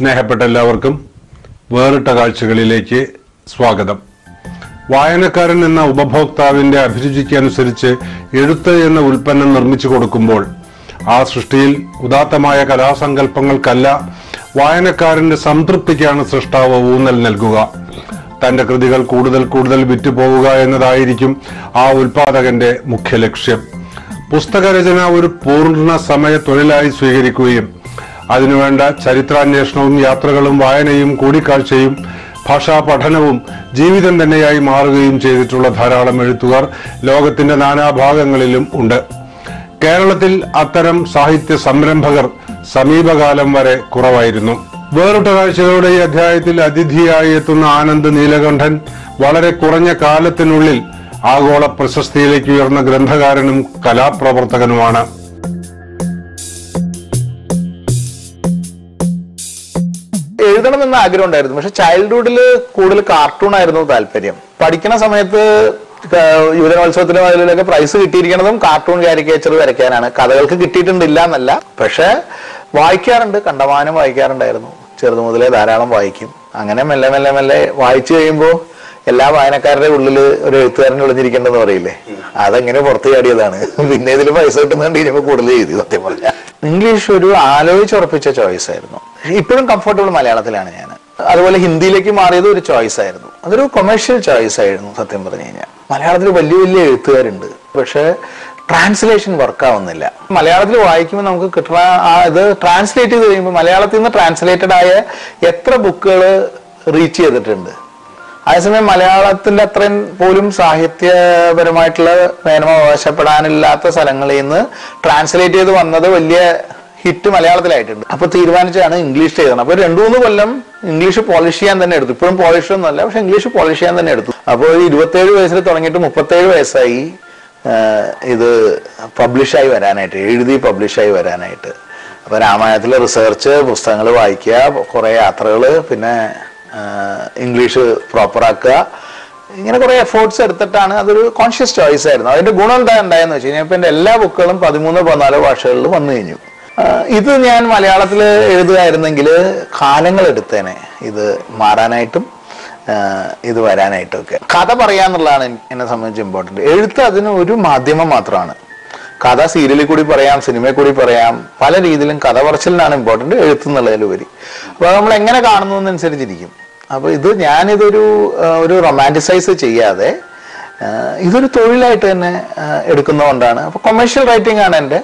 സ്നേഹപ്പെട്ട എല്ലാവർക്കും വേറിട്ട കാഴ്ചകളിലേക്ക് സ്വാഗതം വായനക്കാരൻ എന്ന ഉപഭോക്താവിന്റെ അഭിരുചിക്ക് അനുസരിച്ച് എഴുത്ത് എന്ന ഉൽപ്പന്നം നിർമ്മിച്ചു കൊടുക്കുമ്പോൾ ആ സൃഷ്ടിയിൽ ഉദാത്തമായ കലാസങ്കല്പങ്ങൾക്കല്ല വായനക്കാരന്റെ സംതൃപ്തിക്കാണ് സൃഷ്ടാവ് ഊന്നൽ നൽകുക തന്റെ കൃതികൾ കൂടുതൽ കൂടുതൽ വിറ്റുപോവുക എന്നതായിരിക്കും ആ ഉൽപാദകന്റെ മുഖ്യ ലക്ഷ്യം പുസ്തകരചന ഒരു പൂർണ്ണ സമയ തൊഴിലായി സ്വീകരിക്കുകയും അതിനുവേണ്ട ചരിത്രാന്വേഷണവും യാത്രകളും വായനയും കൂടിക്കാഴ്ചയും ഭാഷാ പഠനവും ജീവിതം തന്നെയായി മാറുകയും ചെയ്തിട്ടുള്ള ധാരാളം എഴുത്തുകാർ ലോകത്തിന്റെ നാനാഭാഗങ്ങളിലും ഉണ്ട് കേരളത്തിൽ അത്തരം സാഹിത്യ സംരംഭകർ സമീപകാലം വരെ കുറവായിരുന്നു വേറിട്ട കാഴ്ചകളുടെ ഈ അധ്യായത്തിൽ അതിഥിയായി എത്തുന്ന ആനന്ദ് നീലകണ്ഠൻ വളരെ കുറഞ്ഞ കാലത്തിനുള്ളിൽ ആഗോള പ്രശസ്തിയിലേക്ക് ഉയർന്ന ഗ്രന്ഥകാരനും കലാപ്രവർത്തകനുമാണ് എഴുതണമെന്ന് ആഗ്രഹം ഉണ്ടായിരുന്നു പക്ഷെ ചൈൽഡ്ഹുഡിൽ കൂടുതൽ കാർട്ടൂൺ ആയിരുന്നു താല്പര്യം പഠിക്കുന്ന സമയത്ത് ക- യുവജനോത്സവത്തിലും അതിലൊക്കെ പ്രൈസ് കിട്ടിയിരിക്കുന്നതും കാർട്ടൂൺ കാരിക്കേച്ചർ വരയ്ക്കാനാണ് കഥകൾക്ക് കിട്ടിയിട്ടുണ്ടില്ല എന്നല്ല പക്ഷെ വായിക്കാറുണ്ട് കണ്ടമാനം വായിക്കാറുണ്ടായിരുന്നു ചെറുതു മുതലേ ധാരാളം വായിക്കും അങ്ങനെ മെല്ലെ മെല്ലെ മെല്ലെ വായിച്ചു കഴിയുമ്പോൾ എല്ലാ വായനക്കാരുടെ ഉള്ളിൽ ഒരു എഴുത്തുകാരൻ ഒളിഞ്ഞിരിക്കേണ്ടെന്ന് പറയില്ലേ അതെങ്ങനെ പുറത്ത് ചാടിയതാണ് പിന്നെ ഇതിൽ പൈസ കിട്ടുന്നുണ്ട് ഇനിയിപ്പോ കൂടുതൽ എഴുതി സത്യം പറഞ്ഞാൽ ഇംഗ്ലീഷ് ഒരു ആലോചിച്ചുറപ്പിച്ച ചോയ്സ് ആയിരുന്നു ഇപ്പോഴും കംഫർട്ടബിൾ മലയാളത്തിലാണ് ഞാൻ അതുപോലെ ഹിന്ദിയിലേക്ക് മാറിയത് ഒരു ചോയ്സ് ആയിരുന്നു അതൊരു കൊമേഴ്ഷ്യൽ ചോയ്സ് ആയിരുന്നു സത്യം പറഞ്ഞു കഴിഞ്ഞാൽ മലയാളത്തിൽ വലിയ വലിയ എഴുത്തുകാരുണ്ട് പക്ഷെ ട്രാൻസ്ലേഷൻ വർക്ക് ആവുന്നില്ല മലയാളത്തിൽ വായിക്കുമ്പോൾ നമുക്ക് കിട്ടുന്ന ആ ഇത് ട്രാൻസ്ലേറ്റ് ചെയ്ത് കഴിയുമ്പോൾ മലയാളത്തിൽ നിന്ന് ട്രാൻസ്ലേറ്റഡ് ആയ എത്ര ബുക്കുകൾ റീച്ച് ചെയ്തിട്ടുണ്ട് അതേസമയം മലയാളത്തിന്റെ അത്രയും പോലും സാഹിത്യപരമായിട്ടുള്ള മേന്മ അവകാശപ്പെടാനില്ലാത്ത സ്ഥലങ്ങളിൽ നിന്ന് ട്രാൻസ്ലേറ്റ് ചെയ്ത് വന്നത് വലിയ ഹിറ്റ് മലയാളത്തിലായിട്ടുണ്ട് അപ്പൊ തീരുമാനിച്ചാണ് ഇംഗ്ലീഷ് ചെയ്തത് അപ്പൊ രണ്ടു മൂന്ന് കൊല്ലം ഇംഗ്ലീഷ് പോളിഷ് ചെയ്യാൻ തന്നെ എടുത്തു ഇപ്പോഴും പോളിഷ് ഒന്നുമല്ല പക്ഷെ ഇംഗ്ലീഷ് പോളിഷ് ചെയ്യാൻ തന്നെ എടുത്തു അപ്പോൾ ഇരുപത്തേഴ് വയസ്സിൽ തുടങ്ങിയിട്ട് മുപ്പത്തേഴ് വയസ്സായി ആഹ് ഇത് പബ്ലിഷായി വരാനായിട്ട് എഴുതി പബ്ലിഷായി വരാനായിട്ട് അപ്പൊ രാമായണത്തിലെ റിസർച്ച് പുസ്തകങ്ങൾ വായിക്കുക കുറെ യാത്രകൾ പിന്നെ ആഹ് ഇംഗ്ലീഷ് പ്രോപ്പർ ആക്കുക ഇങ്ങനെ കുറെ എഫേർട്സ് എടുത്തിട്ടാണ് അതൊരു കോൺഷ്യസ് ചോയ്സ് ആയിരുന്നു അതിന്റെ ഗുണം എന്താ ഉണ്ടായെന്ന് വെച്ച് കഴിഞ്ഞാൽ ഇപ്പൊ എന്റെ എല്ലാ ബുക്കുകളും പതിമൂന്ന് പതിനാല് ഭാഷകളിൽ വന്നു കഴിഞ്ഞു ആഹ് ഇത് ഞാൻ മലയാളത്തിൽ എഴുതുകയായിരുന്നെങ്കിൽ കാലങ്ങൾ എടുത്തേനെ ഇത് മാറാനായിട്ടും ആഹ് ഇത് വരാനായിട്ടും ഒക്കെ കഥ പറയാന്നുള്ളതാണ് എൻ- എന്നെ സംബന്ധിച്ച് ഇമ്പോർട്ടൻറ്റ് എഴുത്ത് അതിന് ഒരു മാധ്യമം മാത്രമാണ് കഥ സീരിയലിൽ കൂടി പറയാം സിനിമയിൽ കൂടി പറയാം പല രീതിയിലും കഥ പറച്ചിലിനാണ് ഇമ്പോർട്ടൻറ്റ് എഴുത്തുന്നുള്ളതിലുപരി അപ്പോൾ നമ്മൾ എങ്ങനെ കാണുന്നു എന്നനുസരിച്ചിരിക്കും അപ്പോൾ ഇത് ഞാനിതൊരു ആ, ഒരു റൊമാൻറ്റിസൈസ് ചെയ്യാതെ ആ, ഇതൊരു തൊഴിലായിട്ട് തന്നെ ആ, എടുക്കുന്നതുകൊണ്ടാണ് അപ്പോൾ കൊമേഴ്ഷ്യൽ റൈറ്റിംഗ് ആണ് എൻ്റെ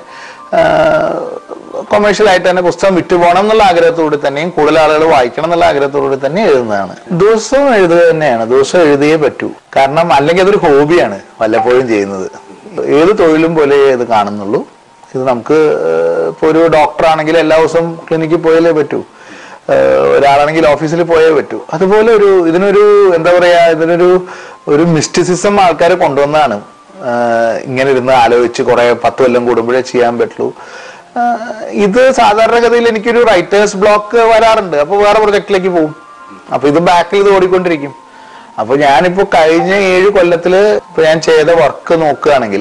കൊമേഴ്ഷ്യൽ ആയിട്ട് തന്നെ പുസ്തകം വിറ്റുപോകണം എന്നുള്ള ആഗ്രഹത്തോടെ തന്നെയും കൂടുതൽ ആളുകൾ വായിക്കണം എന്നുള്ള ആഗ്രഹത്തോടെ തന്നെ എഴുതുന്നതാണ് ദിവസവും എഴുതുക തന്നെയാണ് ദിവസം എഴുതിയേ പറ്റൂ കാരണം അല്ലെങ്കിൽ അതൊരു ഹോബിയാണ് വല്ലപ്പോഴും ചെയ്യുന്നത് ഏത് തൊഴിലും പോലെ ഇത് കാണുന്നുള്ളൂ ഇത് നമുക്ക് ഇപ്പോൾ ഒരു ഡോക്ടർ ആണെങ്കിൽ എല്ലാ ദിവസവും ക്ലിനിക്കിൽ പോയാലേ പറ്റൂ ഏഹ് ഒരാളാണെങ്കിൽ ഓഫീസിൽ പോയേ പറ്റൂ അതുപോലെ ഒരു ഇതിനൊരു എന്താ പറയാ ഇതിനൊരു ഒരു മിസ്റ്റിസിസം ആൾക്കാർ കൊണ്ടുവന്നതാണ് ഏഹ് ഇങ്ങനെ ഇരുന്ന് ആലോചിച്ച് കുറെ പത്ത് കൊല്ലം കൂടുമ്പോഴേ ചെയ്യാൻ പറ്റുള്ളൂ ഏഹ് ഇത് സാധാരണഗതിയിൽ എനിക്കൊരു റൈറ്റേഴ്സ് ബ്ലോക്ക് വരാറുണ്ട് അപ്പോൾ വേറെ പ്രൊജക്റ്റിലേക്ക് പോകും അപ്പൊ ഇത് ബാക്കിൽ ഇത് ഓടിക്കൊണ്ടിരിക്കും അപ്പൊ ഞാനിപ്പോ കഴിഞ്ഞ ഏഴ് കൊല്ലത്തില് ഇപ്പൊ ഞാൻ ചെയ്ത വർക്ക് നോക്കുകയാണെങ്കിൽ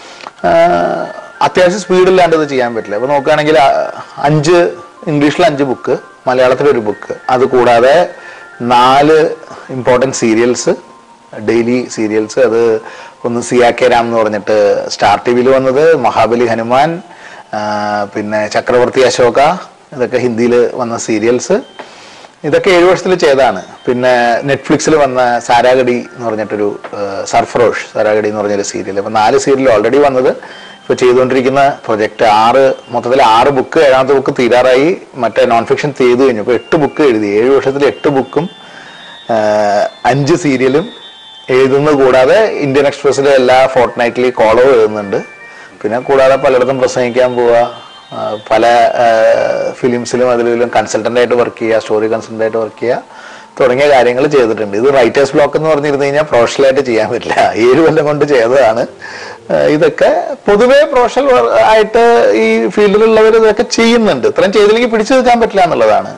അത്യാവശ്യം സ്പീഡില്ലാണ്ട് ഇത് ചെയ്യാൻ പറ്റില്ല അപ്പൊ നോക്കുകയാണെങ്കിൽ ആ, അഞ്ച് ഇംഗ്ലീഷിൽ അഞ്ച് ബുക്ക് മലയാളത്തിൽ ഒരു ബുക്ക് അത് കൂടാതെ നാല് ഇമ്പോർട്ടൻറ്റ് സീരിയൽസ് ഡെയിലി സീരിയൽസ് അത് ഒന്ന് സിയാ കെ രാം എന്ന് പറഞ്ഞിട്ട് സ്റ്റാർ ടി വിയിൽ വന്നത് മഹാബലി ഹനുമാൻ ആ, പിന്നെ ചക്രവർത്തി അശോക ഇതൊക്കെ ഹിന്ദിയിൽ വന്ന സീരിയൽസ് ഇതൊക്കെ ഏഴു വർഷത്തിൽ ചെയ്തതാണ് പിന്നെ നെറ്റ്ഫ്ലിക്സിൽ വന്ന സാരാഗഡി എന്ന് പറഞ്ഞിട്ടൊരു ആ, സർഫറോഷ് സാരാഗഡി എന്ന് പറഞ്ഞൊരു സീരിയൽ അപ്പൊ നാല് സീരിയൽ ഓൾറെഡി വന്നത് ഇപ്പൊ ചെയ്തുകൊണ്ടിരിക്കുന്ന പ്രൊജക്ട് ആറ് മൊത്തത്തിൽ ആറ് ബുക്ക് ഏഴാമത്തെ ബുക്ക് തീരാറായി മറ്റേ നോൺ ഫിക്ഷൻ ചെയ്തു കഴിഞ്ഞു ഇപ്പൊ എട്ട് ബുക്ക് എഴുതി ഏഴ് വർഷത്തിൽ എട്ട് ബുക്കും ആ, അഞ്ച് സീരിയലും എഴുതുന്നത് കൂടാതെ ഇന്ത്യൻ എക്സ്പ്രസിലെ എല്ലാ ഫോർട്ട് നൈറ്റ്ലി കോളോ എഴുതുന്നുണ്ട് പിന്നെ കൂടാതെ പലയിടത്തും പ്രസംഗിക്കാൻ പോവുക ആ, പല ഫിലിംസിലും അതിലും കൺസൾട്ടൻ്റ് ആയിട്ട് വർക്ക് ചെയ്യുക സ്റ്റോറി കൺസൾട്ടൻ്റ് ആയിട്ട് വർക്ക് ചെയ്യുക തുടങ്ങിയ കാര്യങ്ങൾ ചെയ്തിട്ടുണ്ട് ഇത് റൈറ്റേഴ്സ് ബ്ലോക്ക് എന്ന് പറഞ്ഞിരുന്നു കഴിഞ്ഞാൽ പ്രൊഫഷണലായിട്ട് ചെയ്യാൻ പറ്റില്ല ഏഴ് കൊല്ലം കൊണ്ട് ചെയ്തതാണ് ആ, ഇതൊക്കെ പൊതുവേ പ്രൊഫഷണൽ ആയിട്ട് ഈ ഫീൽഡിലുള്ളവർ ഇതൊക്കെ ചെയ്യുന്നുണ്ട് ഇത്രയും ചെയ്തില്ലെങ്കിൽ പിടിച്ചു നിൽക്കാൻ പറ്റില്ല എന്നുള്ളതാണ്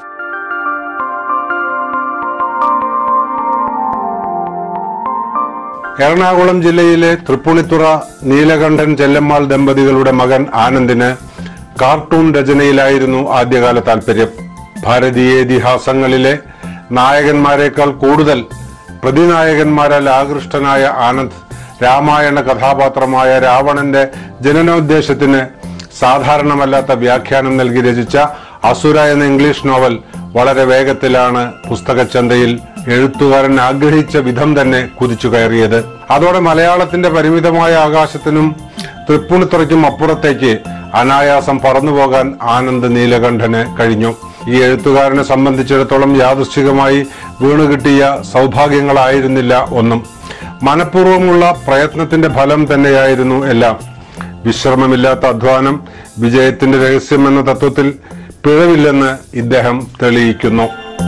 എറണാകുളം ജില്ലയിലെ തൃപ്പൂണിത്തുറ നീലകണ്ഠൻ ചെല്ലമ്മാൾ ദമ്പതികളുടെ മകൻ ആനന്ദിന് കാർട്ടൂൺ രചനയിലായിരുന്നു ആദ്യകാല താല്പര്യം ഭാരതീയ ഇതിഹാസങ്ങളിലെ നായകന്മാരെക്കാൾ കൂടുതൽ പ്രതിനായകന്മാരാൽ ആകൃഷ്ടനായ ആനന്ദ് രാമായണ കഥാപാത്രമായ രാവണന്റെ ജനനോദ്ദേശത്തിന് സാധാരണമല്ലാത്ത വ്യാഖ്യാനം നൽകി രചിച്ച അസുര എന്ന ഇംഗ്ലീഷ് നോവൽ വളരെ വേഗത്തിലാണ് പുസ്തകച്ചന്തയിൽ എഴുത്തുകാരൻ ആഗ്രഹിച്ച വിധം തന്നെ കുതിച്ചു കയറിയത് അതോടെ മലയാളത്തിന്റെ പരിമിതമായ ആകാശത്തിനും തൃപ്പൂണിത്തുറയ്ക്കും അപ്പുറത്തേക്ക് അനായാസം പറന്നുപോകാൻ ആനന്ദ് നീലകണ്ഠന് കഴിഞ്ഞു ഈ എഴുത്തുകാരനെ സംബന്ധിച്ചിടത്തോളം യാദൃശ്ചികമായി വീണുകിട്ടിയ സൗഭാഗ്യങ്ങളായിരുന്നില്ല ഒന്നും മനഃപൂർവ്വമുള്ള പ്രയത്നത്തിന്റെ ഫലം തന്നെയായിരുന്നു എല്ലാം വിശ്രമമില്ലാത്ത അധ്വാനം വിജയത്തിന്റെ രഹസ്യം എന്ന തത്വത്തിൽ പിഴവില്ലെന്ന് ഇദ്ദേഹം തെളിയിക്കുന്നു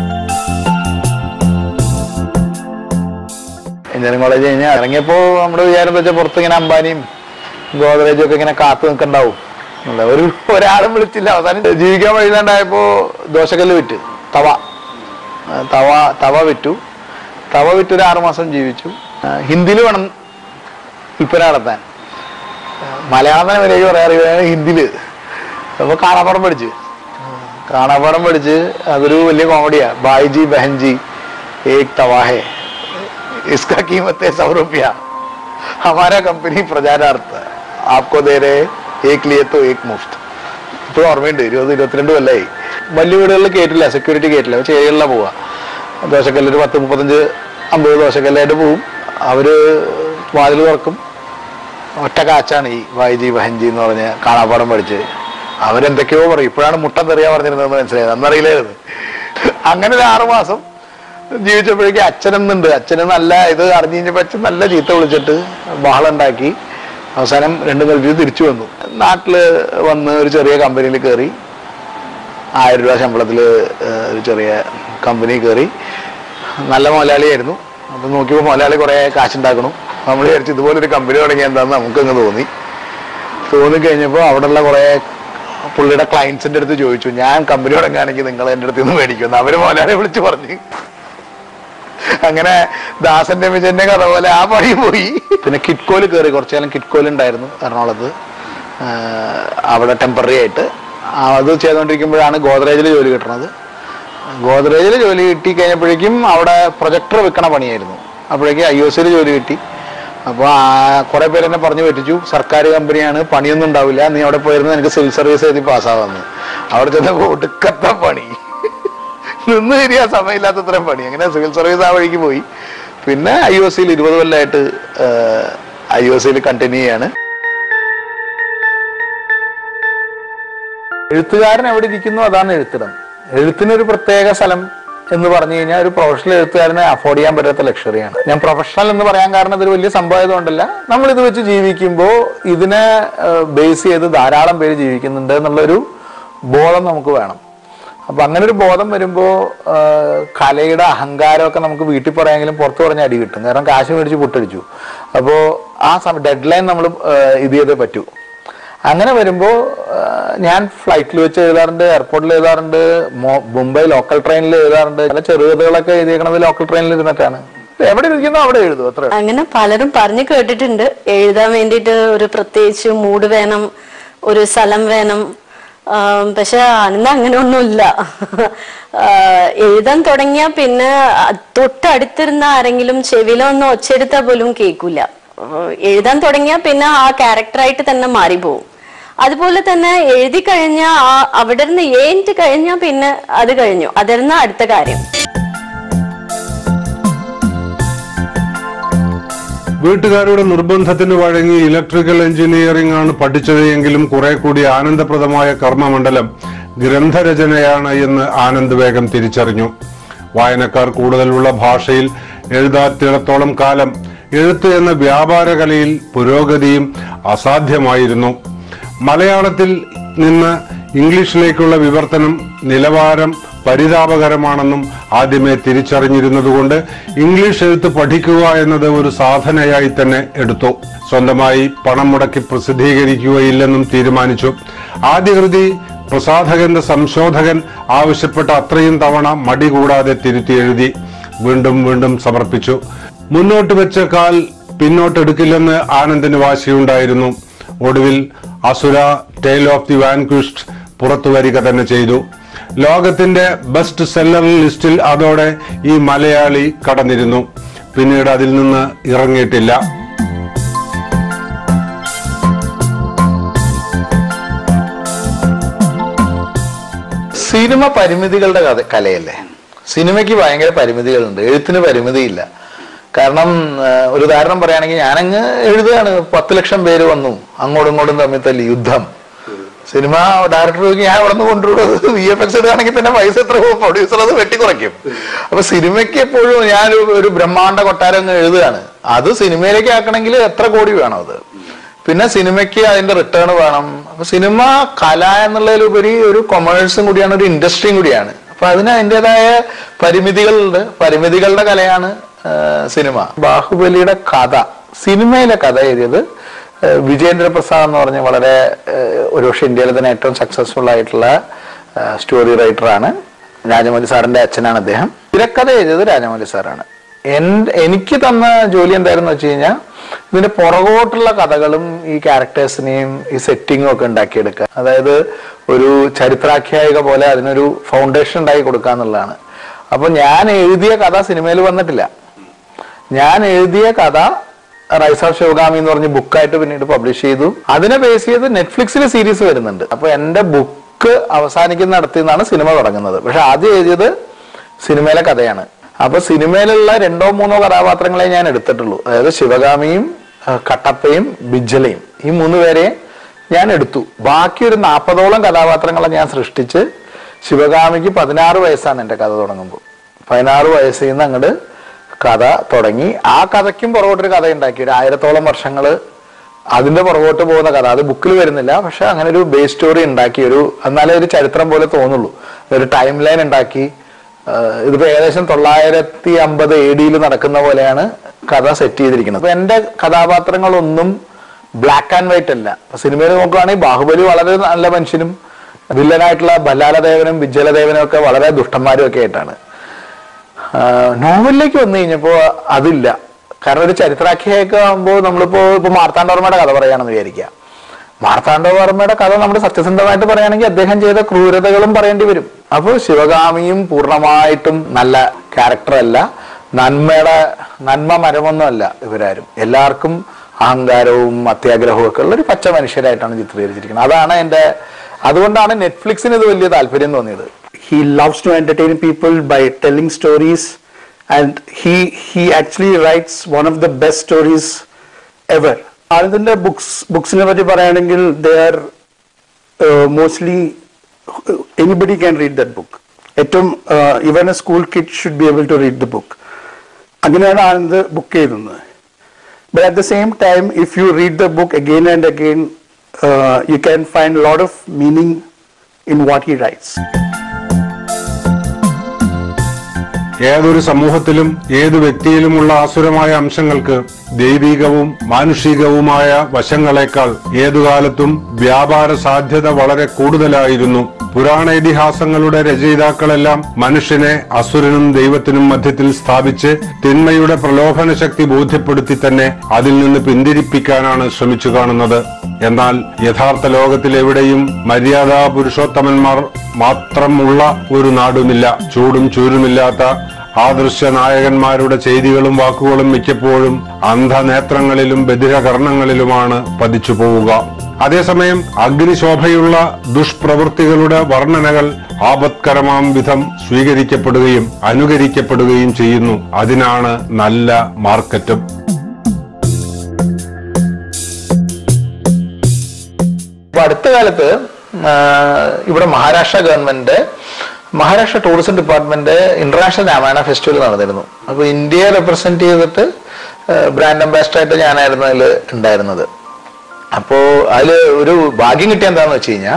എഞ്ചിനീയറിംഗ് കോളേജ് കഴിഞ്ഞാൽ ഇറങ്ങിയപ്പോ നമ്മുടെ വിചാരം വെച്ചാൽ പുറത്ത് ഇങ്ങനെ അംബാനിയും ഗോദ്രേജും ഒക്കെ ഇങ്ങനെ കാത്തു നിൽക്കണ്ടാവും അല്ല, ഒരു ഒരാളും വിളിച്ചില്ല അവസാനം ജീവിക്കാൻ വഴിയില്ലാണ്ടായപ്പോ ദോശക്കല്ല് വിറ്റ് തവ ആ, തവ തവ വിറ്റു തവ വിറ്റ് ഒരു ആറുമാസം ജീവിച്ചു ഹിന്ദിയിൽ വേണം വിൽപ്പന നടത്താൻ ആ, മലയാളം തന്നെ മര്യാദ പറയാൻ അറിയുകയാണ് ഹിന്ദിയില് അപ്പൊ കാണാപ്പാടം പഠിച്ച് കാണാപ്പാടം പഠിച്ച് അതൊരു വലിയ കോമഡിയാ ബായിജി ബഹൻജി ഏക് തവാഹേ इसका कीमत है सौ रुपया हमारा कंपनी प्रचारार्थ आपको दे रहे एक लिए तो एक मुफ्त ഇപ്പോഴും ഓർമ്മയുണ്ട് ഇരുപത് ഇരുപത്തിരണ്ട് കൊല്ലായി വലിയ വീടുകളിൽ കയറ്റില്ല സെക്യൂരിറ്റി കയറ്റില്ല ചേരികളിലാണ് പോവുക ദോശക്കല്ല് ഒരു പത്ത് മുപ്പത്തഞ്ച് അമ്പത് ദോശക്കല്ലായിട്ട് പോവും അവര് വാതിൽ തുറക്കും ഒറ്റ കാച്ചാണ് ഈ വൈജി വഹൻജി എന്ന് പറഞ്ഞ കാണാപ്പാടം പഠിച്ച് അവരെന്തൊക്കെയോ പറയും ഇപ്പോഴാണ് മുട്ട തെറിയാ പറഞ്ഞിരുന്നതെന്ന് മനസ്സിലായത് അന്നറിയില്ലായിരുന്നു അങ്ങനെ ഒരു ആറുമാസം ജീവിച്ചപ്പോഴേക്കും അച്ഛനെന്നുണ്ട് അച്ഛന് നല്ല ഇത് അറിഞ്ഞു കഴിഞ്ഞപ്പോ അച്ഛൻ നല്ല ചീത്ത വിളിച്ചിട്ട് ബഹളം ഉണ്ടാക്കി അവസാനം രണ്ടു കൽപ്പിച്ച് തിരിച്ചു വന്നു നാട്ടില് വന്ന് ഒരു ചെറിയ കമ്പനിയിൽ കയറി ആയിരം രൂപ ശമ്പളത്തിൽ ഒരു ചെറിയ കമ്പനി കയറി നല്ല മുതലാളിയായിരുന്നു അപ്പൊ നോക്കിയപ്പോൾ മുതലാളി കുറെ കാശുണ്ടാക്കണു നമ്മൾ വിചാരിച്ചു ഇതുപോലെ ഒരു കമ്പനി തുടങ്ങി എന്താന്ന് നമുക്കങ്ങ് തോന്നി തോന്നി കഴിഞ്ഞപ്പോൾ അവിടെയുള്ള കുറെ പുള്ളിയുടെ ക്ലയൻസിന്റെ അടുത്ത് ചോദിച്ചു ഞാൻ കമ്പനി തുടങ്ങുകയാണെങ്കിൽ നിങ്ങൾ എൻ്റെ അടുത്ത് നിന്ന് മേടിക്കുന്നു അവര് മുതലാളിയെ വിളിച്ച് പറഞ്ഞു അങ്ങനെ ദാസന്റെ വിജയന്റെ കഥ പോലെ ആ പണി പോയി പിന്നെ കിറ്റ്കോല് കയറി കുറച്ചു കാലം കിറ്റ്കോല് ഉണ്ടായിരുന്നു എറണാകുളത്ത് ആഹ് അവിടെ ടെമ്പററി ആയിട്ട് ആ, അത് ചെയ്തുകൊണ്ടിരിക്കുമ്പോഴാണ് ഗോദ്രേജിൽ ജോലി കിട്ടുന്നത് ഗോദ്രേജിൽ ജോലി കിട്ടി കഴിഞ്ഞപ്പോഴേക്കും അവിടെ പ്രൊജക്ടർ വെക്കണ പണിയായിരുന്നു അപ്പോഴേക്കും ഐ ഒ സിയിൽ ജോലി കിട്ടി അപ്പോൾ കുറെ പേര് എന്നെ പറഞ്ഞു പറ്റിച്ചു സർക്കാർ കമ്പനിയാണ് പണിയൊന്നും ഉണ്ടാവില്ല നീ അവിടെ പോയിരുന്നു എനിക്ക് സിവിൽ സർവീസ് എഴുതി പാസ്സാവാന്ന് അവിടെ ചെന്നപ്പോൾ ഒടുക്കത്ത പണി നിന്ന് തിരിയാൻ സമയമില്ലാത്തത്രയും പണി അങ്ങനെ സിവിൽ സർവീസ് ആ വഴിക്ക് പോയി പിന്നെ ഐ ഒ സിയിൽ ഇരുപത് കൊല്ലമായിട്ട് ഐ ഒ സിയിൽ കണ്ടിന്യൂ ചെയ്യാണ് എഴുത്തുകാരൻ എവിടെ ഇരിക്കുന്നു അതാണ് എഴുത്തിടം എഴുത്തിനൊരു പ്രത്യേക സ്ഥലം എന്ന് പറഞ്ഞു കഴിഞ്ഞാൽ ഒരു പ്രൊഫഷണൽ എഴുത്തുകാരനെ അഫോർഡ് ചെയ്യാൻ പറ്റാത്ത ലക്ഷറിയാണ് ഞാൻ പ്രൊഫഷണൽ എന്ന് പറയാൻ കാരണം ഇതൊരു വലിയ സംഭവം കൊണ്ടല്ല നമ്മൾ ഇത് വെച്ച് ജീവിക്കുമ്പോൾ ഇതിനെ ബേസ് ചെയ്ത് ധാരാളം പേര് ജീവിക്കുന്നുണ്ട് എന്നുള്ളൊരു ബോധം നമുക്ക് വേണം അപ്പൊ അങ്ങനെ ഒരു ബോധം വരുമ്പോ ആ, കലയുടെ അഹങ്കാരമൊക്കെ നമുക്ക് വീട്ടിൽ പറയാമെങ്കിലും പുറത്ത് പറഞ്ഞ അടി കിട്ടും കാരണം കാശ് മേടിച്ച് പൊട്ടടിച്ചു അപ്പോ ആ ഡെഡ് ലൈൻ നമ്മൾ ഇത് ചെയ്തേ പറ്റൂ അങ്ങനെ വരുമ്പോ ആ, ഞാൻ ഫ്ലൈറ്റിൽ വെച്ച് എഴുതാറുണ്ട് എയർപോർട്ടിൽ എഴുതാറുണ്ട് മോ- മുംബൈ ലോക്കൽ ട്രെയിനിൽ എഴുതാറുണ്ട് ചില ചെറുകഥകളൊക്കെ എഴുതിയേക്കണത് ലോക്കൽ ട്രെയിനിൽ ഇരുന്നിട്ടാണ് എവിടെ ഇരിക്കുന്നോ അവിടെ എഴുതും അത്ര അങ്ങനെ പലരും പറഞ്ഞു കേട്ടിട്ടുണ്ട് എഴുതാൻ വേണ്ടിയിട്ട് ഒരു പ്രത്യേകിച്ച് മൂഡ് വേണം ഒരു സ്ഥലം വേണം ആം, പക്ഷെ അന്ന് അങ്ങനെ ഒന്നുമില്ല ആ, എഴുതാൻ തുടങ്ങിയ പിന്നെ തൊട്ടടുത്തിരുന്ന ആരെങ്കിലും ചെവിയിലോ ഒന്ന് ഒച്ചെടുത്താൽ പോലും കേൾക്കൂല ആ, എഴുതാൻ തുടങ്ങിയ പിന്നെ ആ ക്യാരക്ടറായിട്ട് തന്നെ മാറിപ്പോവും അതുപോലെ തന്നെ എഴുതി കഴിഞ്ഞാൽ അവിടെ നിന്ന് ഏറ്റ് കഴിഞ്ഞാൽ പിന്നെ അത് കഴിഞ്ഞു അതിരുന്ന അടുത്ത കാര്യം വീട്ടുകാരുടെ നിർബന്ധത്തിന് വഴങ്ങി ഇലക്ട്രിക്കൽ എഞ്ചിനീയറിംഗ് ആണ് പഠിച്ചത് എങ്കിലും കുറെ കൂടി ആനന്ദപ്രദമായ കർമ്മമണ്ഡലം ഗ്രന്ഥരചനയാണ് എന്ന് ആനന്ദ് വേഗം തിരിച്ചറിഞ്ഞു വായനക്കാർ കൂടുതലുള്ള ഭാഷയിൽ എഴുതാത്തിടത്തോളം കാലം എഴുത്ത് എന്ന വ്യാപാര കലയിൽ പുരോഗതിയും അസാധ്യമായിരുന്നു മലയാളത്തിൽ നിന്ന് ഇംഗ്ലീഷിലേക്കുള്ള വിവർത്തനം നിലവാരം പരിതാപകരമാണെന്നും ആദ്യമേ തിരിച്ചറിഞ്ഞിരുന്നതുകൊണ്ട് ഇംഗ്ലീഷ് എഴുത്ത് പഠിക്കുക എന്നത് ഒരു സാധനയായി തന്നെ എടുത്തു സ്വന്തമായി പണം മുടക്കി പ്രസിദ്ധീകരിക്കുകയില്ലെന്നും തീരുമാനിച്ചു ആദ്യ കൃതി പ്രസാധകന്റെ സംശോധകൻ ആവശ്യപ്പെട്ട അത്രയും തവണ മടി കൂടാതെ തിരുത്തി എഴുതി വീണ്ടും വീണ്ടും സമർപ്പിച്ചു മുന്നോട്ട് വെച്ച കാൽ പിന്നോട്ടെടുക്കില്ലെന്ന് ആനന്ദിന് വാശിയുണ്ടായിരുന്നു ഒടുവിൽ അസുര ടെയിൽ ഓഫ് ദി വാൻക്വിസ്റ്റ് പുറത്തു വരിക തന്നെ ചെയ്തു ലോകത്തിന്റെ ബെസ്റ്റ് സെല്ലർ ലിസ്റ്റിൽ അതോടെ ഈ മലയാളി കടന്നിരുന്നു പിന്നീട് അതിൽ നിന്ന് ഇറങ്ങിയിട്ടില്ല സിനിമ പരിമിതികളുടെ കഥ കലയല്ലേ സിനിമയ്ക്ക് ഭയങ്കര പരിമിതികളുണ്ട് എഴുത്തിന് പരിമിതിയില്ല കാരണം ആ, ഒരു ഉദാഹരണം പറയുകയാണെങ്കിൽ ഞാനങ്ങ് എഴുതുകയാണ് പത്ത് ലക്ഷം പേര് വന്നു അങ്ങോട്ടും ഇങ്ങോട്ടും തമ്മിൽ തല്ലി യുദ്ധം സിനിമ ഡയറക്ടർ ഞാൻ അവിടെ നിന്ന് കൊണ്ടുപോകുന്നത് വി എഫ് എക്സ് എടുക്കുകയാണെങ്കിൽ തന്നെ പൈസ എത്ര പ്രൊഡ്യൂസർ അത് വെട്ടിക്കുറയ്ക്കും അപ്പൊ സിനിമയ്ക്ക് എപ്പോഴും ഞാൻ ഒരു- ഒരു ബ്രഹ്മാണ്ഡ കൊട്ടാരം അങ്ങ് എഴുതുകയാണ് അത് സിനിമയിലേക്ക് ആക്കണമെങ്കിൽ എത്ര കോടി വേണം അത് പിന്നെ സിനിമയ്ക്ക് അതിന്റെ റിട്ടേൺ വേണം അപ്പൊ സിനിമ കല എന്നുള്ളതിലുപരി ഒരു കൊമേഴ്സും കൂടിയാണ് ഒരു ഇൻഡസ്ട്രിയും കൂടിയാണ് അപ്പൊ അതിന് അതിൻ്റെതായ പരിമിതികളുണ്ട് പരിമിതികളുടെ കലയാണ് ആ, സിനിമ ബാഹുബലിയുടെ കഥ സിനിമയിലെ കഥ എഴുതിയത് ആ, വിജയേന്ദ്ര പ്രസാദ് എന്ന് പറഞ്ഞ വളരെ ആ, ഒരുപക്ഷെ ഇന്ത്യയിലെ തന്നെ ഏറ്റവും സക്സസ്ഫുൾ ആയിട്ടുള്ള സ്റ്റോറി റൈറ്ററാണ് രാജമൗലി സാറിന്റെ അച്ഛനാണ് അദ്ദേഹം തിരക്കഥ എഴുതിയത് രാജമൗലി സാറാണ് എൻ- എനിക്ക് തന്ന ജോലി എന്തായിരുന്നു വെച്ച് കഴിഞ്ഞാൽ ഇതിന്റെ പുറകോട്ടുള്ള കഥകളും ഈ ക്യാരക്ടേഴ്സിനെയും ഈ സെറ്റിങ്ങും ഒക്കെ ഉണ്ടാക്കിയെടുക്കുക അതായത് ഒരു ചരിത്രാഖ്യായിക പോലെ അതിനൊരു ഫൗണ്ടേഷൻ ഉണ്ടാക്കി കൊടുക്കുക എന്നുള്ളതാണ് അപ്പൊ ഞാൻ എഴുതിയ കഥ സിനിമയിൽ വന്നിട്ടില്ല ഞാൻ എഴുതിയ കഥ റൈസ് ഓഫ് ശിവഗാമി എന്ന് പറഞ്ഞ് ബുക്കായിട്ട് പിന്നീട് പബ്ലിഷ് ചെയ്തു അതിനെ ബേസ് ചെയ്ത് നെറ്റ്ഫ്ലിക്സിൽ സീരീസ് വരുന്നുണ്ട് അപ്പൊ എന്റെ ബുക്ക് അവസാനിക്കുന്നിടത്തു നിന്നാണ് സിനിമ തുടങ്ങുന്നത് പക്ഷെ ആദ്യം എഴുതിയത് സിനിമയിലെ കഥയാണ് അപ്പൊ സിനിമയിലുള്ള രണ്ടോ മൂന്നോ കഥാപാത്രങ്ങളെ ഞാൻ എടുത്തിട്ടുള്ളൂ അതായത് ശിവഗാമിയും ആ, കട്ടപ്പയും ബിജ്ജലയും ഈ മൂന്ന് പേരെ ഞാൻ എടുത്തു ബാക്കി ഒരു നാൽപ്പതോളം കഥാപാത്രങ്ങളെ ഞാൻ സൃഷ്ടിച്ച് ശിവഗാമിക്ക് പതിനാറ് വയസ്സാണ് എൻ്റെ കഥ തുടങ്ങുമ്പോൾ പതിനാറ് വയസ്സിൽ നിന്ന് അങ്ങോട്ട് കഥ തുടങ്ങി ആ കഥയ്ക്കും പുറകോട്ടൊരു കഥ ഉണ്ടാക്കി ഒരു ആയിരത്തോളം വർഷങ്ങൾ അതിന്റെ പുറകോട്ട് പോകുന്ന കഥ അത് ബുക്കിൽ വരുന്നില്ല പക്ഷെ അങ്ങനെ ഒരു ബേസ് സ്റ്റോറി ഉണ്ടാക്കി ഒരു എന്നാലേ ഒരു ചരിത്രം പോലെ തോന്നുള്ളൂ ഒരു ടൈം ലൈൻ ഉണ്ടാക്കി ആഹ് ഇതിപ്പോ ഏകദേശം തൊള്ളായിരത്തി അമ്പത് എ ഡിയിൽ നടക്കുന്ന പോലെയാണ് കഥ സെറ്റ് ചെയ്തിരിക്കുന്നത് അപ്പൊ എന്റെ കഥാപാത്രങ്ങളൊന്നും ബ്ലാക്ക് ആൻഡ് വൈറ്റ് അല്ല അപ്പൊ സിനിമയിൽ നോക്കുകയാണെങ്കിൽ ബാഹുബലി വളരെ നല്ല മനുഷ്യനും വില്ലനായിട്ടുള്ള ബലാലദേവനും വിജ്ജലദേവനും ഒക്കെ വളരെ ദുഷ്ടന്മാരും ഒക്കെ ആയിട്ടാണ് ആഹ് നോവലിലേക്ക് വന്നു കഴിഞ്ഞപ്പോ അതില്ല കാരണം ഒരു ചരിത്രാഖ്യൊക്കെ ആകുമ്പോൾ നമ്മളിപ്പോ ഇപ്പൊ മാർത്താണ്ഡവർമ്മയുടെ കഥ പറയുകയാണെന്ന് വിചാരിക്കുക മാർത്താണ്ഡവർമ്മയുടെ കഥ നമ്മൾ സത്യസന്ധമായിട്ട് പറയുകയാണെങ്കിൽ അദ്ദേഹം ചെയ്ത ക്രൂരതകളും പറയേണ്ടി വരും അപ്പോൾ ശിവഗാമിയും പൂർണ്ണമായിട്ടും നല്ല ക്യാരക്ടർ അല്ല നന്മയുടെ നന്മ മരമൊന്നും അല്ല ഇവരാരും എല്ലാവർക്കും അഹങ്കാരവും അത്യാഗ്രഹവും ഒക്കെ ഉള്ള ഒരു പച്ച മനുഷ്യരായിട്ടാണ് ചിത്രീകരിച്ചിരിക്കുന്നത് അതാണ് എന്റെ അതുകൊണ്ടാണ് നെറ്റ്ഫ്ലിക്സിന് ഇത് വലിയ താല്പര്യം തോന്നിയത് he loves to entertain people by telling stories and he he actually writes one of the best stories ever ആനന്ദിന്റെ ബുക്സ് ബുക്സിനെ പറ്റി പറയുകയാണെങ്കിൽ they are mostly anybody can read that book ഏറ്റവും even a school kid should be able to read the book അങ്ങനെയാണ് Anand book ചെയ്തത് But at the same time, if you read the book again and again, uh, you can find a lot of meaning in what he writes. ഏതൊരു സമൂഹത്തിലും ഏതു വ്യക്തിയിലുമുള്ള ആസുരമായ അംശങ്ങൾക്ക് ദൈവികവും മാനുഷികവുമായ വശങ്ങളെക്കാൾ ഏതുകാലത്തും വ്യാപാര സാധ്യത വളരെ കൂടുതലായിരുന്നു പുരാണ ഇതിഹാസങ്ങളുടെ രചയിതാക്കളെല്ലാം മനുഷ്യനെ അസുരനും ദൈവത്തിനും മധ്യത്തിൽ സ്ഥാപിച്ച് തിന്മയുടെ പ്രലോഭന ശക്തി ബോധ്യപ്പെടുത്തി തന്നെ അതിൽ നിന്ന് പിന്തിരിപ്പിക്കാനാണ് ശ്രമിച്ചു കാണുന്നത് എന്നാൽ യഥാർത്ഥ ലോകത്തിൽ എവിടെയും മര്യാദാ പുരുഷോത്തമന്മാർ മാത്രമുള്ള ഒരു നാടുമില്ല ചൂടും ചൂരുമില്ലാത്ത ആദർശ നായകന്മാരുടെ ചെയ്തികളും വാക്കുകളും മിക്കപ്പോഴും അന്ധനേത്രങ്ങളിലും ബധിരകർണങ്ങളിലുമാണ് പതിച്ചു പോവുക അതേസമയം അഗ്നിശോഭയുള്ള ദുഷ്പ്രവൃത്തികളുടെ വർണ്ണനകൾ ആപത്കരമാം വിധം സ്വീകരിക്കപ്പെടുകയും അനുകരിക്കപ്പെടുകയും ചെയ്യുന്നു അതിനാണ് നല്ല മാർക്കറ്റും അപ്പൊ അടുത്ത കാലത്ത് ആ, ഇവിടെ Maharashtra government Maharashtra tourism department international Ramayana festival നടന്നിരുന്നു അപ്പൊ ഇന്ത്യയെ റെപ്രസെന്റ് ചെയ്തിട്ട് ബ്രാൻഡ് അംബാസിഡർ ആയിട്ട് ഞാനായിരുന്നു അതിൽ ഉണ്ടായിരുന്നത് അപ്പോ അതില് ഒരു ഭാഗ്യം കിട്ടിയ എന്താന്ന് വെച്ച് കഴിഞ്ഞാൽ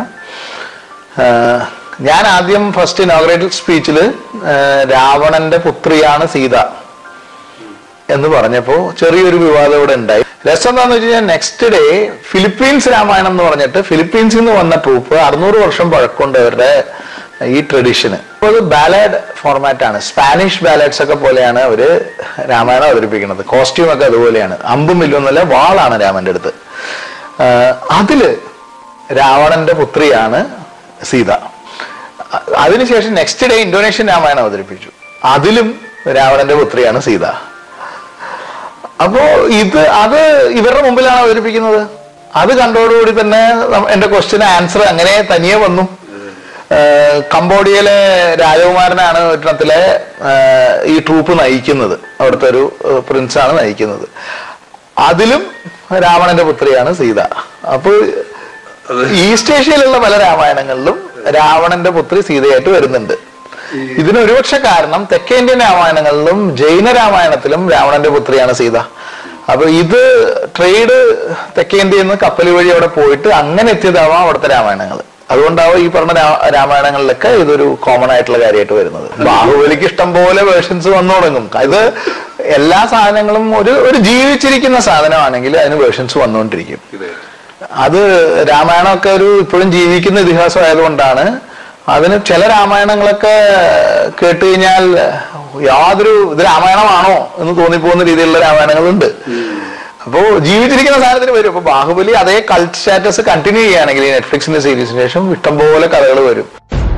ഞാൻ ആദ്യം ഫസ്റ്റ് ഇനോഗ്രേറ്റഡ് സ്പീച്ചിൽ രാവണന്റെ പുത്രിയാണ് സീത എന്ന് പറഞ്ഞപ്പോ ചെറിയൊരു വിവാദം ഇവിടെ ഉണ്ടായി രസം എന്താന്ന് വെച്ച് കഴിഞ്ഞാൽ നെക്സ്റ്റ് ഡേ ഫിലിപ്പീൻസ് രാമായണം എന്ന് പറഞ്ഞിട്ട് ഫിലിപ്പീൻസിൽ നിന്ന് വന്ന ട്രൂപ്പ് അറുന്നൂറ് വർഷം പഴക്കമുണ്ട് അവരുടെ ഈ ട്രഡീഷന് അപ്പോൾ അത് ബാലഡ് ഫോർമാറ്റ് ആണ് സ്പാനിഷ് ബാലഡ്സ് ഒക്കെ പോലെയാണ് അവര് രാമായണം അവതരിപ്പിക്കുന്നത് കോസ്റ്റ്യൂം ഒക്കെ അതുപോലെയാണ് അമ്പും വില്ലൊന്നുമല്ല വാളാണ് രാമന്റെ അടുത്ത് ആഹ് അതില് രാവണന്റെ പുത്രിയാണ് സീത അ- അതിനുശേഷം നെക്സ്റ്റ് ഡേ ഇന്തോനേഷ്യൻ രാമായണം അവതരിപ്പിച്ചു അതിലും രാവണന്റെ പുത്രിയാണ് സീത അപ്പോ ഇത് അത് ഇവരുടെ മുമ്പിലാണ് അവതരിപ്പിക്കുന്നത് അത് കണ്ടോടുകൂടി തന്നെ നം- എന്റെ ക്വസ്റ്റ്യൻ ആൻസർ അങ്ങനെ തനിയെ വന്നു ഏഹ് കംബോഡിയയിലെ രാജകുമാരനാണ് ഒരെണ്ണത്തിലെ ഏഹ് ഈ ട്രൂപ്പ് നയിക്കുന്നത് അവിടുത്തെ ഒരു പ്രിൻസ് ആണ് നയിക്കുന്നത് അതിലും രാവണന്റെ പുത്രിയാണ് സീത അപ്പൊ ഈസ്റ്റ് ഏഷ്യയിലുള്ള പല രാമായണങ്ങളിലും രാവണന്റെ പുത്രി സീതയായിട്ട് വരുന്നുണ്ട് ഇതിന് ഒരുപക്ഷെ കാരണം തെക്കേ ഇന്ത്യൻ രാമായണങ്ങളിലും ജൈന രാമായണത്തിലും രാവണന്റെ പുത്രിയാണ് സീത അപ്പൊ ഇത് ട്രേഡ് തെക്കേ ഇന്ത്യയിൽ നിന്ന് കപ്പൽ വഴി അവിടെ പോയിട്ട് അങ്ങനെ എത്തിയതാവാം അവിടുത്തെ രാമായണങ്ങൾ അതുകൊണ്ടാവും ഈ പറഞ്ഞ രാ- രാമായണങ്ങളിലൊക്കെ ഇതൊരു കോമൺ ആയിട്ടുള്ള കാര്യമായിട്ട് വരുന്നത് ബാഹുബലിക്ക് ഇഷ്ടം പോലെ വേർഷൻസ് വന്നു തുടങ്ങും ഇത് എല്ലാ സാധനങ്ങളും ഒരു ഒരു ജീവിച്ചിരിക്കുന്ന സാധനമാണെങ്കിൽ അതിന് വേർഷൻസ് വന്നുകൊണ്ടിരിക്കും അത് രാമായണമൊക്കെ ഒരു ഇപ്പോഴും ജീവിക്കുന്ന ഇതിഹാസം ആയതുകൊണ്ടാണ് അതിന് ചില രാമായണങ്ങളൊക്കെ കേട്ട് കഴിഞ്ഞാൽ യാതൊരു ഇത് രാമായണമാണോ എന്ന് തോന്നിപ്പോകുന്ന രീതിയിലുള്ള രാമായണങ്ങളുണ്ട് അപ്പോ ജീവിച്ചിരിക്കുന്ന സാധനത്തിന് വരും അപ്പൊ ബാഹുബലി അതേ കൾട്ട് സ്റ്റാറ്റസ് കണ്ടിന്യൂ ചെയ്യുകയാണെങ്കിൽ ഈ നെറ്റ്ഫ്ലിക്സിന്റെ സീരീസിന് ശേഷം ഇഷ്ടംപോലെ കഥകൾ വരും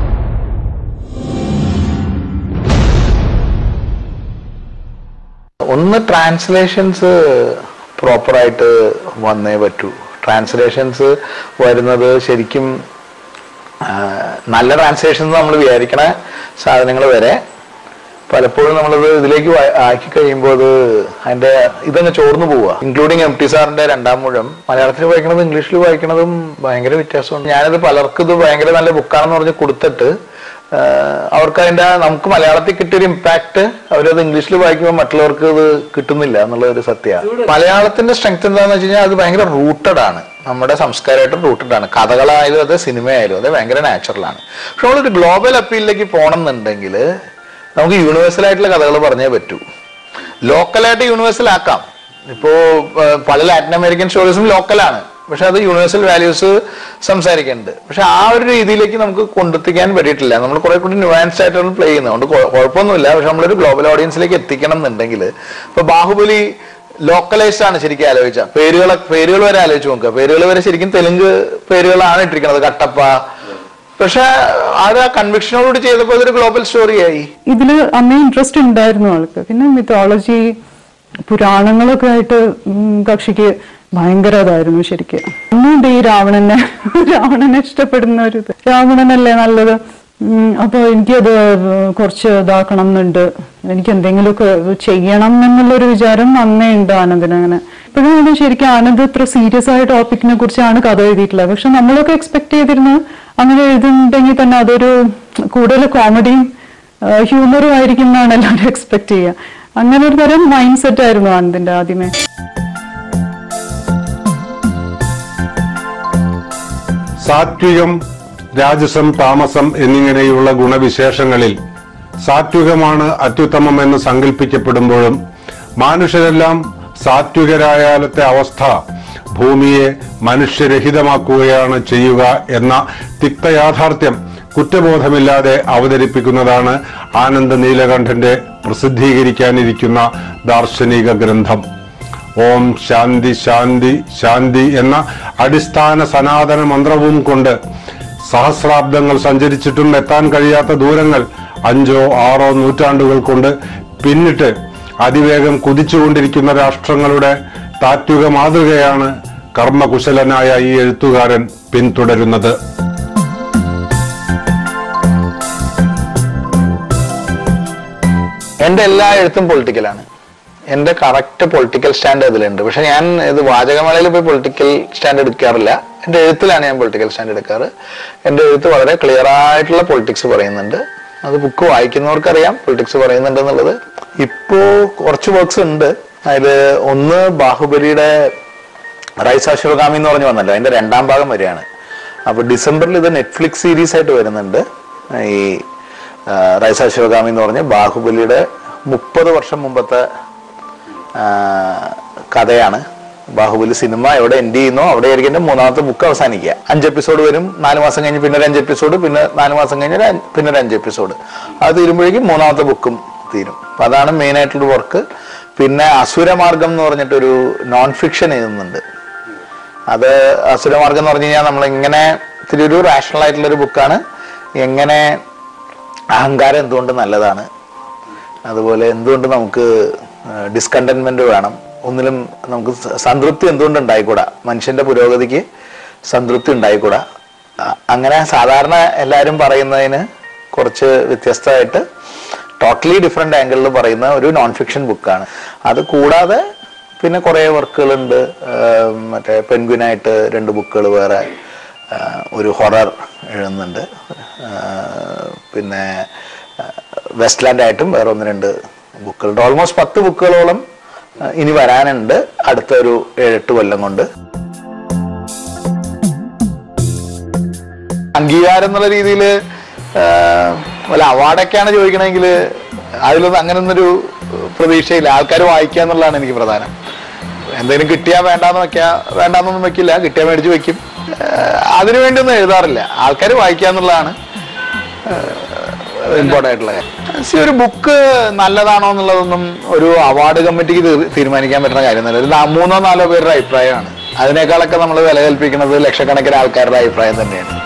ഒന്ന് ട്രാൻസ്ലേഷൻസ് പ്രോപ്പറായിട്ട് വന്നേ പറ്റൂ ട്രാൻസ്ലേഷൻസ് വരുന്നത് ശരിക്കും ആ, നല്ല ട്രാൻസ്ലേഷൻസ് നമ്മൾ വിചാരിക്കണ സാധനങ്ങൾ വരെ പലപ്പോഴും നമ്മളത് ഇതിലേക്ക് വാ- ആക്കി കഴിയുമ്പോൾ അത് അതിന്റെ ഇതങ്ങ് ചോർന്നു പോവുക ഇൻക്ലൂഡിങ് എം ടി സാറിന്റെ രണ്ടാം മുഴം മലയാളത്തിൽ വായിക്കണതും ഇംഗ്ലീഷിൽ വായിക്കണതും ഭയങ്കര വ്യത്യാസമുണ്ട് ഞാനിത് പലർക്കും ഇത് ഭയങ്കര നല്ല ബുക്കാണെന്ന് പറഞ്ഞ് കൊടുത്തിട്ട് ആ, അവർക്ക് അതിന്റെ ആ നമുക്ക് മലയാളത്തിൽ കിട്ടിയൊരു ഇമ്പാക്ട് അവരത് ഇംഗ്ലീഷിൽ വായിക്കുമ്പോൾ മറ്റുള്ളവർക്ക് ഇത് കിട്ടുന്നില്ല എന്നുള്ള ഒരു സത്യമാണ് മലയാളത്തിന്റെ സ്ട്രെങ്ത് എന്താണെന്ന് വെച്ച് കഴിഞ്ഞാൽ അത് ഭയങ്കര റൂട്ടഡ് ആണ് നമ്മുടെ സംസ്കാരമായിട്ട് റൂട്ടഡ് ആണ് കഥകളായാലും അതെ സിനിമയായാലും അതെ ഭയങ്കര നാച്ചുറലാണ് പക്ഷെ നമ്മളൊരു ഗ്ലോബൽ അപ്പീലിലേക്ക് പോകണം എന്നുണ്ടെങ്കിൽ നമുക്ക് യൂണിവേഴ്സൽ ആയിട്ടുള്ള കഥകൾ പറഞ്ഞേ പറ്റൂ ലോക്കലായിട്ട് യൂണിവേഴ്സൽ ആക്കാം ഇപ്പോ ഏഹ്, പല ലാറ്റിൻ അമേരിക്കൻ സ്റ്റോറീസും ലോക്കലാണ് പക്ഷെ അത് യൂണിവേഴ്സൽ വാല്യൂസ് സംസാരിക്കുന്നുണ്ട് പക്ഷെ ആ ഒരു രീതിയിലേക്ക് നമുക്ക് കൊണ്ടെത്തിക്കാൻ പറ്റിയിട്ടില്ല നമ്മൾ കുറെ കൂടി ന്യൂവാൻസ്ഡ് ആയിട്ടാണ് പ്ലേ ചെയ്യുന്നത് അതുകൊണ്ട് കുഴ- കുഴപ്പമൊന്നുമില്ല പക്ഷെ നമ്മളൊരു ഗ്ലോബൽ ഓഡിയൻസിലേക്ക് എത്തിക്കണം എന്നുണ്ടെങ്കിൽ ഇപ്പൊ ബാഹുബലി ലോക്കലൈസ്ഡ് ആണ് ശരിക്കും ആലോചിച്ച പേരുകൾ പേരുകൾ വരെ ആലോചിച്ച് നോക്കുക പേരുകൾ വരെ ശരിക്കും തെലുങ്ക് പേരുകളാണ് ഇട്ടിരിക്കുന്നത് കട്ടപ്പ പക്ഷെ അത് ആ കൺവിക്ഷനോടുകൂടി ചെയ്തപ്പോൾ അതൊരു ഗ്ലോബൽ സ്റ്റോറിയായി ഇതില് അന്നേ ഇൻട്രസ്റ്റ് ഉണ്ടായിരുന്നു ആൾക്ക് പിന്നെ മിത്തോളജി പുരാണങ്ങളൊക്കെ ആയിട്ട് ഉം, കക്ഷിക്ക് ഭയങ്കര ഇതായിരുന്നു ശരിക്ക് ഒന്നുണ്ട് ഈ രാവണനെ രാവണനെ ഇഷ്ടപ്പെടുന്ന ഒരു ഇത് രാവണനല്ലേ നല്ലത് ഉം, അപ്പൊ എനിക്കത് കുറച്ച് ഇതാക്കണം എന്നുണ്ട് എനിക്ക് എന്തെങ്കിലുമൊക്കെ ചെയ്യണം എന്നുള്ളൊരു വിചാരം അന്നേ ഉണ്ട് ആനന്ദിന് അങ്ങനെ ഇപ്പോഴും ശരിക്കും ആനന്ദ് ഇത്ര സീരിയസ് ആയ ടോപ്പിക്കിനെ കുറിച്ചാണ് കഥ എഴുതിയിട്ടുള്ളത് പക്ഷെ നമ്മളൊക്കെ എക്സ്പെക്ട് ചെയ്തിരുന്നത് അങ്ങനെ എഴുതുന്നുണ്ടെങ്കിൽ തന്നെ അതൊരു കൂടുതൽ കോമഡിയും ഹ്യൂമറും ആയിരിക്കും എന്നാണ് എല്ലാവരും എക്സ്പെക്ട് ചെയ്യുക അങ്ങനെ ഒരു തരം മൈൻഡ് സെറ്റ് ആയിരുന്നു ആനന്ദിന്റെ ആദ്യമേ സാത്വികം രാജസം താമസം എന്നിങ്ങനെയുള്ള ഗുണവിശേഷങ്ങളിൽ സാത്വികമാണ് അത്യുത്തമം എന്ന് സങ്കല്പിക്കപ്പെടുമ്പോഴും മനുഷ്യരെല്ലാം സാത്വികരായാലത്തെ അവസ്ഥ ഭൂമിയെ മനുഷ്യരഹിതമാക്കുകയാണ് ചെയ്യുക എന്ന തിക്തയാഥാർത്ഥ്യം കുറ്റബോധമില്ലാതെ അവതരിപ്പിക്കുന്നതാണ് ആനന്ദ നീലകണ്ഠന്റെ പ്രസിദ്ധീകരിക്കാനിരിക്കുന്ന ദാർശനിക ഗ്രന്ഥം ഓം ശാന്തി ശാന്തി ശാന്തി എന്ന അടിസ്ഥാന സനാതന മന്ത്രവും കൊണ്ട് സഹസ്രാബ്ദങ്ങൾ സഞ്ചരിച്ചിട്ടും എത്താൻ കഴിയാത്ത ദൂരങ്ങൾ അഞ്ചോ ആറോ നൂറ്റാണ്ടുകൾ കൊണ്ട് പിന്നിട്ട് അതിവേഗം കുതിച്ചുകൊണ്ടിരിക്കുന്ന രാഷ്ട്രങ്ങളുടെ താത്വിക മാതൃകയാണ് കർമ്മകുശലനായ ഈ എഴുത്തുകാരൻ പിന്തുടരുന്നത് എന്റെ എല്ലാ എഴുത്തും പൊളിറ്റിക്കലാണ് എന്റെ കറക്റ്റ് പൊളിറ്റിക്കൽ സ്റ്റാൻഡ് അതിലുണ്ട് പക്ഷെ ഞാൻ ഇത് വാചകമേളയിൽ പോയി പൊളിറ്റിക്കൽ സ്റ്റാൻഡ് എടുക്കാറില്ല എന്റെ എഴുത്തിലാണ് ഞാൻ പൊളിറ്റിക്കൽ സ്റ്റാൻഡ് എടുക്കാറ് എന്റെ എഴുത്ത് വളരെ ക്ലിയർ ആയിട്ടുള്ള പൊളിറ്റിക്സ് പറയുന്നുണ്ട് അത് ബുക്ക് വായിക്കുന്നവർക്കറിയാം പൊളിറ്റിക്സ് പറയുന്നുണ്ട് എന്നുള്ളത് ഇപ്പോ കുറച്ച് വർക്ക്സ് ഉണ്ട് അതില് ഒന്ന് ബാഹുബലിയുടെ റൈസ് അശ്വഗാമി എന്ന് പറഞ്ഞു വന്നല്ലോ അതിന്റെ രണ്ടാം ഭാഗം വരികയാണ് അപ്പൊ ഡിസംബറിൽ ഇത് നെറ്റ്ഫ്ലിക്സ് സീരീസ് ആയിട്ട് വരുന്നുണ്ട് ഈ ആ, റൈസ് അശ്വഗാമി എന്ന് പറഞ്ഞ ബാഹുബലിയുടെ മുപ്പത് വർഷം മുമ്പത്തെ ആ, കഥയാണ് ബാഹുബലി സിനിമ എവിടെ എൻഡ് ചെയ്യുന്നോ അവിടെ ആയിരിക്കും എൻ്റെ മൂന്നാമത്തെ ബുക്ക് അവസാനിക്കുക അഞ്ച് എപ്പിസോഡ് വരും നാല് മാസം കഴിഞ്ഞ് പിന്നെ ഒരു അഞ്ച് എപ്പിസോഡ് പിന്നെ നാല് മാസം കഴിഞ്ഞ് ഒരു അഞ്ച്- പിന്നെ ഒരു അഞ്ച് എപ്പിസോഡ് അത് തീരുമ്പോഴേക്കും മൂന്നാമത്തെ ബുക്കും തീരും അപ്പൊ അതാണ് മെയിൻ ആയിട്ടുള്ള വർക്ക് പിന്നെ അസുരമാർഗം എന്ന് പറഞ്ഞിട്ടൊരു നോൺ ഫിക്ഷൻ എഴുതുന്നുണ്ട് അത് അസുരമാർഗം എന്ന് പറഞ്ഞു കഴിഞ്ഞാൽ നമ്മൾ ഇങ്ങനെ ഇത്തിരി ഒരു റാഷണൽ ആയിട്ടുള്ള ഒരു ബുക്കാണ് എങ്ങനെ അഹങ്കാരം എന്തുകൊണ്ട് നല്ലതാണ് അതുപോലെ എന്തുകൊണ്ട് നമുക്ക് ഡിസ്കണ്ടൻമെന്റ് വേണം ഒന്നിലും നമുക്ക് സ- സംതൃപ്തി എന്തുകൊണ്ട് ഉണ്ടായിക്കൂടാ മനുഷ്യന്റെ പുരോഗതിക്ക് സംതൃപ്തി ഉണ്ടായിക്കൂടാ അ- അങ്ങനെ സാധാരണ എല്ലാവരും പറയുന്നതിന് കുറച്ച് വ്യത്യസ്തമായിട്ട് ടോട്ടലി ഡിഫറെൻ്റ് ആംഗിളിൽ പറയുന്ന ഒരു നോൺ ഫിക്ഷൻ ബുക്കാണ് അത് കൂടാതെ പിന്നെ കുറേ വർക്കുകളുണ്ട് ആഹ് മറ്റേ പെൻഗ്വിനായിട്ട് രണ്ട് ബുക്കുകൾ വേറെ ആഹ് ഒരു ഹൊറർ എഴുതുന്നുണ്ട് ആഹ് പിന്നെ വെസ്റ്റ് ലാൻഡ് ആയിട്ടും വേറെ ഒന്ന് രണ്ട് ബുക്കുകളുണ്ട് ഓൾമോസ്റ്റ് പത്ത് ബുക്കുകളോളം ആഹ് ഇനി വരാനുണ്ട് അടുത്ത ഒരു ഏഴെട്ട് കൊല്ലം കൊണ്ട് അംഗീകാരം എന്നുള്ള രീതിയിൽ വല്ല അവാർഡൊക്കെയാണ് ചോദിക്കണമെങ്കിൽ അതിലൊന്നും അങ്ങനെ ഒന്നൊരു പ്രതീക്ഷയില്ല ആൾക്കാർ വായിക്കുക എന്നുള്ളതാണ് എനിക്ക് പ്രധാനം എന്തെങ്കിലും കിട്ടിയാൽ വേണ്ടാന്ന് വെക്കാ വേണ്ടാന്നൊന്നും വെക്കില്ല കിട്ടിയാൽ മേടിച്ച് വെക്കും ആഹ് അതിനു വേണ്ടി ഒന്നും എഴുതാറില്ല ആൾക്കാർ വായിക്കുക എന്നുള്ളതാണ് ഇമ്പോർട്ടൻ്റ് ആയിട്ടുള്ള കാര്യം See, ഒരു ബുക്ക് നല്ലതാണോ എന്നുള്ളതൊന്നും ഒരു അവാർഡ് കമ്മിറ്റിക്ക് തീർ- തീരുമാനിക്കാൻ പറ്റുന്ന കാര്യമൊന്നുമില്ല ഒരു നാ- മൂന്നോ നാലോ പേരുടെ അഭിപ്രായമാണ് അതിനേക്കാളൊക്കെ നമ്മൾ വില കൽപ്പിക്കുന്നത് ലക്ഷക്കണക്കിന് ആൾക്കാരുടെ അഭിപ്രായം തന്നെയാണ്